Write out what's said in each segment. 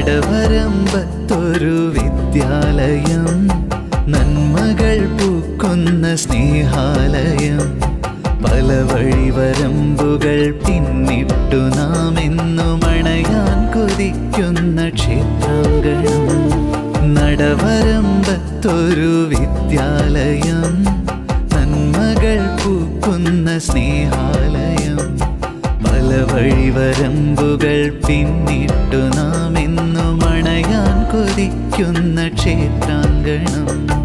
നടവരമ്പത്തൊരു വിദ്യാലയം നന്മകൾ പൂക്കുന്ന സ്നേഹാലയം പല വഴിവരമ്പുകൾ പിന്നിട്ടു നാം എന്നും അണയാൻ കൊതിക്കുന്ന ക്ഷേത്രാങ്കണം നടവരമ്പത്തൊരു വിദ്യാലയം നന്മകൾ പൂക്കുന്ന സ്നേഹാലയം പല വഴിവരമ്പുകൾ പിന്നിട്ടു നാം എന്നും അണയാൻ കൊതിക്കുന്ന ക്ഷേത്രാങ്കണം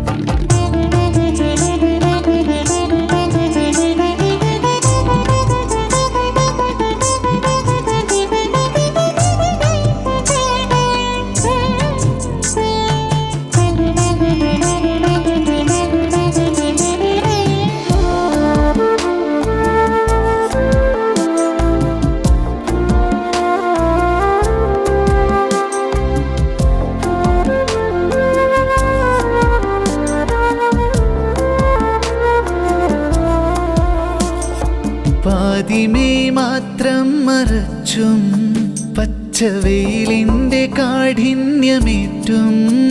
പാതിമേ മാത്രം മറച്ചും പച്ചവെയിലിൻ്റെ കാഠിന്യമേറ്റും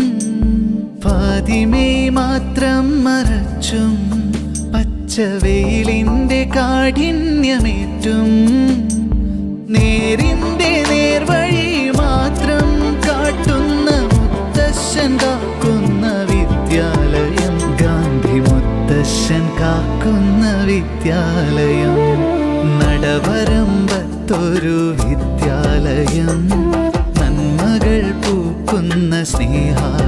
പാതിമേ മാത്രം മറച്ചും പച്ചവെയിലിൻ്റെ കാഠിന്യമേറ്റും നേരിൻ്റെ നേർവഴി മാത്രം കാട്ടുന്ന മുത്തശ്ശൻ കാക്കുന്ന വിദ്യാലയം ഗാന്ധി മുത്തശ്ശൻ കാക്കുന്ന വിദ്യാലയം നടവരമ്പത്തൊരു വിദ്യാലയം നന്മകൾ പൂക്കുന്ന സ്നേഹാലയം